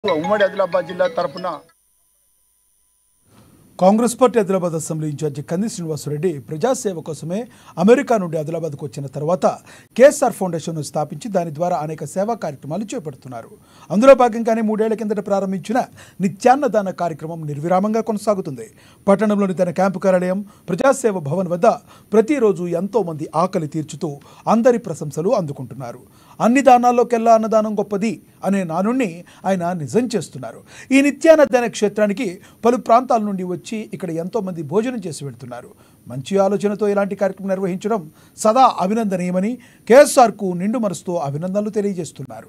ఉమ్మడి ఆదిలాబాద్ జిల్లా తరపున Congress party Adilabad assembly incharge Kandi Srinivasa Reddy ప్రజాసేవ కోసమే అమెరికా నుండి ఆదిలాబాద్కు వచ్చిన తర్వాత కేఎస్ఆర్ ఫౌండేషన్ను స్థాపించి దాని ద్వారా అనేక సేవా కార్యక్రమాలు చేపడుతున్నారు అందులో భాగంగానే మూడేళ్ల కిందట ప్రారంభించిన నిత్యాన్నదాన కార్యక్రమం నిర్విరామంగా కొనసాగుతుంది పట్టణంలోని తన క్యాంపు కార్యాలయం ప్రజాసేవ భవన్ వద్ద ప్రతిరోజు ఎంతో మంది ఆకలి తీర్చుతూ అందరి ప్రశంసలు అందుకుంటున్నారు అన్ని దానాల్లోకెల్లా అన్నదానం గొప్పది అనే నానుణ్ణి ఆయన నిజం చేస్తున్నారు ఈ నిత్యాన్నదాన క్షేత్రానికి పలు ప్రాంతాల నుండి వచ్చి ఇక్కడ ఎంతో మంది భోజనం చేసి వెళ్తున్నారు మంచి ఆలోచనతో ఇలాంటి కార్యక్రమం నిర్వహించడం సదా అభినందనీయమని కేఎస్ఆర్కు నిండు మనసుతో అభినందనలు తెలియజేస్తున్నారు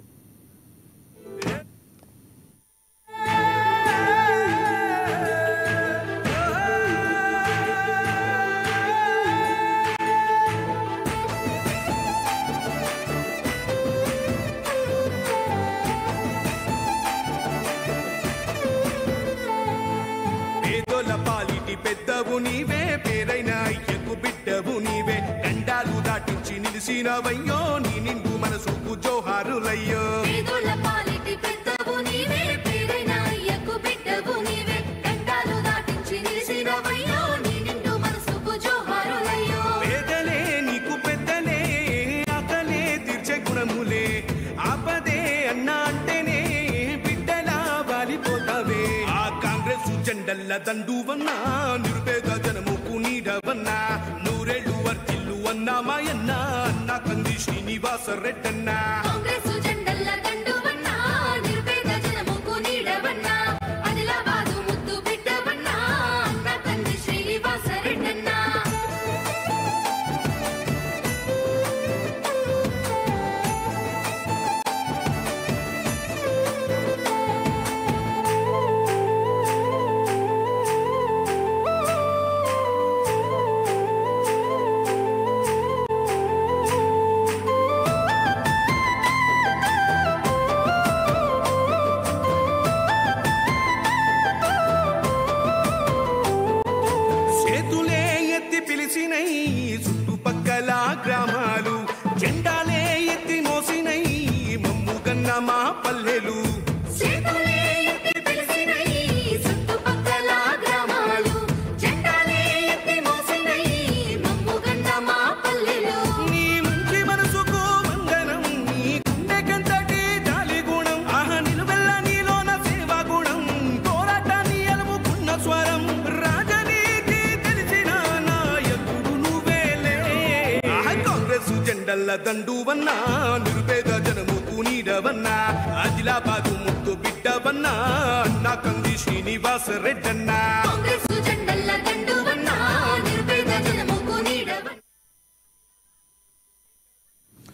పేదోల పాలిటి పెద్దవు నీవే పేరైన అయ్యకు బిడ్డవు నీవే గండాలు దాటించి నిలిసినవయ్యో నీ నిండు మనసుకు జోహారులయ్యో పేదోళ్ళ పాలిటి పెద్దవు నీవే, పేరైన అయ్యకు బిడ్డవు నీవే. గండాలు దాటించి నిలిసినవయ్యో, నీ నిండు మనసుకు జోహారులయ్యో. పేదలే నీకు పెద్దలే ఆకలే తీర్చే గుణములే ఆపదే అన్నా అంటేనే బిడ్డలా వాలిపోతావే ఆ కాంగ్రెస్ జెండల్ల దండువన్నా నిరుపేద జనముకు నీడవన్నా నూరేళ్లు వర్తిల్లు అన్నా మాయన్నా అన్న కంది శ్రీనివాస రెడ్డన్నా కాంగ్రెసు జెండల్ల దండువన్నా, నిరుపేద జనముకు నీడవన్నా. ఆదిలాబాదు ముద్దు బిడ్డవన్నా, అన్న తండ్రి శ్రీనివాస రెడ్డన్నా. చేతులే ఎత్తి పిలిచినై చుట్టుపక్కల గ్రామాలు జెండాలే ఎత్తి మోసినై మమ్ము కన్న మా పల్లెలు చేతులే ఎత్తి పిలిచినై, చుట్టుపక్కల గ్రామాలు. జెండాలే ఎత్తి మోసినై, మమ్ముగన్న మా పల్లెలు. నీ మంచి మనసుకు వందనం నీ గుండెకంతటి జాలి గుణం ఆహ నిలువెల్ల నీలోన సేవా గుణం పోరాటాన్ని ఎలుముకున్న స్వరం రాజనీతి తెలిసిన నాయకుడు నువ్వేలే ఆహ కాంగ్రెస్ జెండల్ల దండువన్నా నిరుపేద జనముకు నీడవన్నా ఆదిలాబాదు ముద్దు బిడ్డవన్నా అన్నా కంది శ్రీనివాస రెడ్డన్నా కాంగ్రెసు